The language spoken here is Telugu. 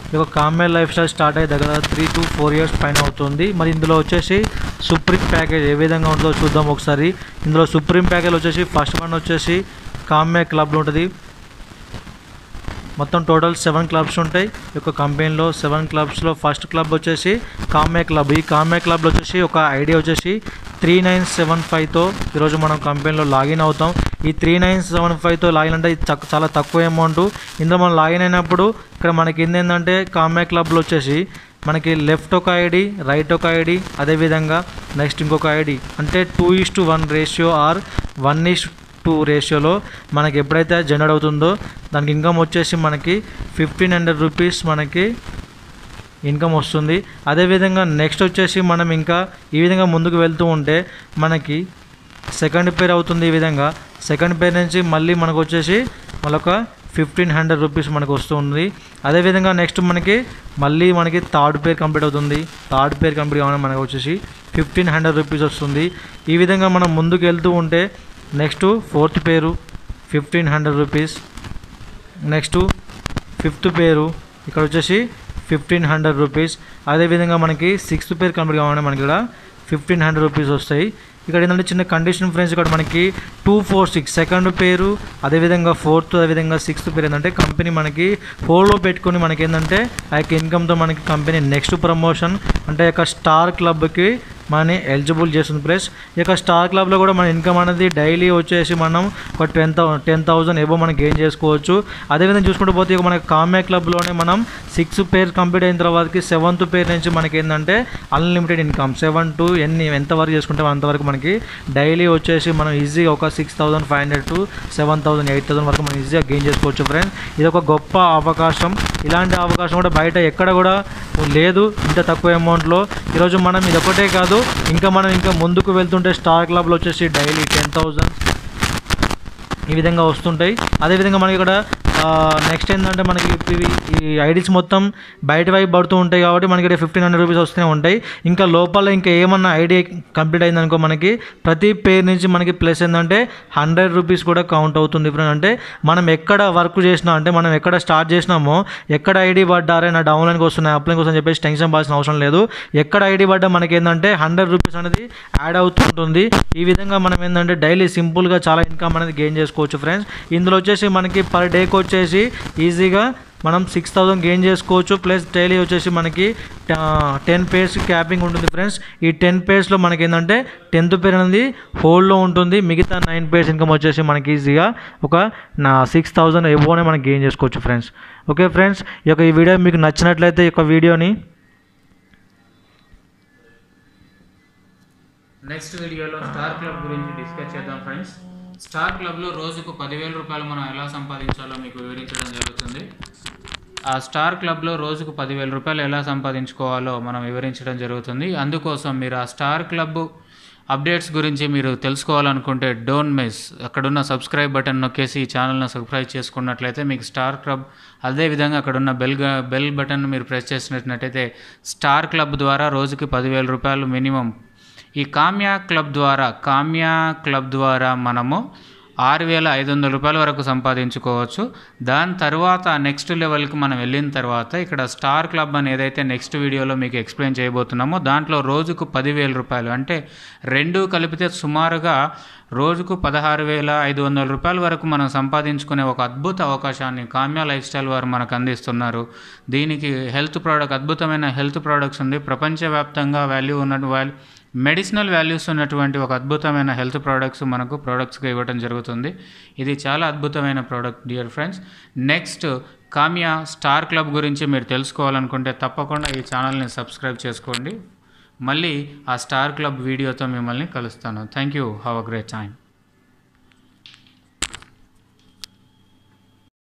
ఈ యొక్క కామ్య లైఫ్ స్టైల్ స్టార్ట్ అయ్యి దగ్గర త్రీ టు ఫోర్ ఇయర్స్ పైన అవుతుంది మరి ఇందులో వచ్చేసి సుప్రీం ప్యాకేజ్ ఏ విధంగా ఉంటుందో చూద్దాం ఒకసారి ఇందులో సుప్రీం ప్యాకేజ్ వచ్చేసి ఫస్ట్ వన్ వచ్చేసి కామ్య క్లబ్లో ఉంటుంది మొత్తం టోటల్ సెవెన్ క్లబ్స్ ఉంటాయి ఈ యొక్క కంపెనీలో సెవెన్ క్లబ్స్లో ఫస్ట్ క్లబ్ వచ్చేసి కామ్య క్లబ్ ఈ కామ్య క్లబ్లో వచ్చేసి ఒక ఐడియా వచ్చేసి త్రీ నైన్ సెవెన్ ఫైవ్తో ఈరోజు మనం కంపెనీలో లాగిన్ అవుతాం ఈ త్రీ నైన్ సెవెన్ ఫైవ్తో లాగిన్ అంటే ఇది తక్కు- చాలా తక్కువ అమౌంట్ ఇందులో మనం లాగిన్ అయినప్పుడు ఇక్కడ మనకి ఏంటంటే కామ్య క్లబ్లో వచ్చేసి మనకి లెఫ్ట్ ఒక ఐడి రైట్ ఒక ఐడి అదేవిధంగా నెక్స్ట్ ఇంకొక ఐడి అంటే two is to one ratio or one is two రేషియోలో మనకి ఎప్పుడైతే జనరేట్ అవుతుందో దానికి ఇన్కమ్ వచ్చేసి మనకి ఫిఫ్టీన్ హండ్రెడ్ రూపీస్ మనకి ఇన్కమ్ వస్తుంది అదేవిధంగా నెక్స్ట్ వచ్చేసి మనం ఇంకా ఈ విధంగా ముందుకు వెళ్తూ ఉంటే మనకి సెకండ్ పేర్ అవుతుంది ఈ విధంగా సెకండ్ పేర్ నుంచి మళ్ళీ మనకు వచ్చేసి మళ్ళొక ఫిఫ్టీన్ హండ్రెడ్ రూపీస్ మనకు వస్తుంది అదేవిధంగా నెక్స్ట్ మనకి మళ్ళీ మనకి థర్డ్ పేర్ కంప్లీట్ అవుతుంది థర్డ్ పేర్ కంప్లీట్ కావాలని మనకు వచ్చేసి ఫిఫ్టీన్ హండ్రెడ్ రూపీస్ వస్తుంది ఈ విధంగా మనం ముందుకు వెళ్తూ ఉంటే next fourth pair fifteen hundred rupees next fifth pair ఇక్కడ వచ్చేసి ఫిఫ్టీన్ హండ్రెడ్ రూపీస్ అదేవిధంగా మనకి సిక్స్త్ పేరు కంప్లీట్ కావాలంటే మనకి ఇక్కడ ఫిఫ్టీన్ హండ్రెడ్ రూపీస్ వస్తాయి ఇక్కడ ఏంటంటే చిన్న కండిషన్ ఫ్రెండ్స్ ఇక్కడ మనకి టూ ఫోర్ సిక్స్ సెకండ్ పేరు అదేవిధంగా ఫోర్త్ అదేవిధంగా సిక్స్త్ పేరు ఏంటంటే కంపెనీ మనకి హోల్డ్లో పెట్టుకొని మనకి ఏంటంటే ఆ యొక్క ఇన్కమ్తో మనకి కంపెనీ నెక్స్ట్ ప్రమోషన్ అంటే ఆ యొక్క స్టార్ క్లబ్కి మనని ఎలిజిబుల్ చేస్తుంది ప్లస్ ఈ యొక్క స్టార్ క్లబ్లో కూడా మన ఇన్కమ్ అనేది డైలీ వచ్చేసి మనం ఒక టెన్ థౌ టెన్ థౌసండ్ ఏవో మనం గెయిన్ చేసుకోవచ్చు అదేవిధంగా చూసుకుంటూ పోతే ఇక మనకి కామ్యా క్లబ్లోనే మనం సిక్స్ పేర్ కంప్లీట్ అయిన తర్వాతకి సెవెంత్ పేర్ నుంచి మనకి ఏంటంటే అన్లిమిటెడ్ ఇన్కమ్ సెవెన్ టు ఎన్ని ఎంతవరకు చేసుకుంటే అంతవరకు మనకి డైలీ వచ్చేసి మనం ఈజీగా ఒక six thousand five hundred to seven thousand eight thousand వరకు మనం ఈజీగా గెయిన్ చేసుకోవచ్చు ఫ్రెండ్స్ ఇది ఒక గొప్ప అవకాశం ఇలాంటి అవకాశం కూడా బయట ఎక్కడ కూడా లేదు ఇంత తక్కువ అమౌంట్లో ఈరోజు మనం ఇది ఒకటే కాదు ఇంకా మనం ఇంకా ముందుకు వెళ్తుంటే స్టార్ క్లబ్లో వచ్చేసి డైలీ టెన్ థౌజండ్ ఈ విధంగా వస్తుంటాయి అదేవిధంగా మనకి ఇక్కడ నెక్స్ట్ ఏంటంటే మనకి ఇవి ఈ ఐడీస్ మొత్తం బయట వైపు పడుతూ ఉంటాయి కాబట్టి మనకి ఇక్కడ ఫిఫ్టీన్ హండ్రెడ్ రూపీస్ వస్తూనే ఉంటాయి ఇంకా లోపల ఇంకా ఏమన్నా ఐడి కంప్లీట్ అయిందనుకో మనకి ప్రతి పేర్ నుంచి మనకి ప్లస్ ఏంటంటే హండ్రెడ్ రూపీస్ కూడా కౌంట్ అవుతుంది ఇప్పుడు అంటే మనం ఎక్కడ వర్క్ చేసినా అంటే మనం ఎక్కడ స్టార్ట్ చేసినామో ఎక్కడ ఐడి పడ్డారే నా డౌన్లైన్కి వస్తున్నాయి అప్లైన్ కోసం చెప్పేసి టెన్షన్ పడాల్సిన అవసరం లేదు ఎక్కడ ఐడి పడ్డా మనకి ఏంటంటే హండ్రెడ్ రూపీస్ అనేది యాడ్ అవుతుంటుంది ఈ విధంగా మనం ఏంటంటే డైలీ సింపుల్గా చాలా ఇన్కమ్ అనేది గెయిన్ చేసుకోవచ్చు ఫ్రెండ్స్ ఇందులో వచ్చేసి మనకి పర్ డేకి వచ్చేసి ఈజీగా మనం సిక్స్ థౌసండ్ గెయిన్ చేసుకోవచ్చు ప్లస్ డైలీ వచ్చేసి మనకి టెన్ పేర్స్ క్యాపింగ్ ఉంటుంది ఫ్రెండ్స్ ఈ టెన్ పేర్స్లో మనకి ఏంటంటే టెన్త్ పేర్ అనేది హోల్డ్లో ఉంటుంది మిగతా నైన్ పేర్స్ ఇన్కమ్ వచ్చేసి మనకి ఈజీగా ఒక నా సిక్స్ థౌసండ్ ఎబోనే మనం గెయిన్ చేసుకోవచ్చు ఫ్రెండ్స్ ఓకే ఫ్రెండ్స్ ఈ యొక్క ఈ వీడియో మీకు నచ్చినట్లయితే ఈ యొక్క వీడియోని నెక్స్ట్ వీడియోలో స్టార్ క్లబ్ గురించి డిస్కస్ చేద్దాం ఫ్రెండ్స్ స్టార్ క్లబ్లో రోజుకు పదివేల రూపాయలు మనం ఎలా సంపాదించాలో మీకు వివరించడం జరుగుతుంది ఆ స్టార్ క్లబ్లో రోజుకు పదివేల రూపాయలు ఎలా సంపాదించుకోవాలో మనం వివరించడం జరుగుతుంది అందుకోసం మీరు ఆ స్టార్ క్లబ్ అప్డేట్స్ గురించి మీరు తెలుసుకోవాలనుకుంటే డోంట్ మిస్ అక్కడున్న సబ్స్క్రైబ్ బటన్ నొక్కేసి ఈ ఛానల్ను సబ్స్క్రైబ్ చేసుకున్నట్లయితే మీకు స్టార్ క్లబ్ అదేవిధంగా అక్కడున్న బెల్ గా- బెల్ బటన్ మీరు ప్రెస్ చేసినట్లయితే స్టార్ క్లబ్ ద్వారా రోజుకి పదివేల రూపాయలు మినిమం ఈ కామ్యా క్లబ్ ద్వారా కామ్యా క్లబ్ ద్వారా మనము ఆరు వేల ఐదు వందల రూపాయల వరకు సంపాదించుకోవచ్చు దాని తర్వాత నెక్స్ట్ లెవెల్కి మనం వెళ్ళిన తర్వాత ఇక్కడ స్టార్ క్లబ్ అని ఏదైతే నెక్స్ట్ వీడియోలో మీకు ఎక్స్ప్లెయిన్ చేయబోతున్నామో దాంట్లో రోజుకు పదివేల రూపాయలు అంటే రెండు కలిపితే సుమారుగా రోజుకు పదహారు వేల ఐదు వందల రూపాయల వరకు మనం సంపాదించుకునే ఒక అద్భుత అవకాశాన్ని కామ్యా లైఫ్ స్టైల్ వారు మనకు అందిస్తున్నారు దీనికి హెల్త్ ప్రోడక్ట్ అద్భుతమైన హెల్త్ ప్రోడక్ట్స్ ఉంది ప్రపంచవ్యాప్తంగా వాల్యూ ఉన్న వాల్యూ మెడిసినల్ వాల్యూస్ ఉన్నటువంటి ఒక అద్భుతమైన హెల్త్ ప్రోడక్ట్స్ మనకు ప్రోడక్ట్స్గా ఇవ్వడం జరుగుతుంది ఇది చాలా అద్భుతమైన product dear friends next Kamya star club గురించి మీరు తెలుసుకోవాలనుకుంటే తప్పకుండా ఈ ఛానల్ని సబ్స్క్రైబ్ చేసుకోండి మళ్ళీ ఆ స్టార్ క్లబ్ వీడియోతో మిమ్మల్ని కలుస్తాను thank you have a great time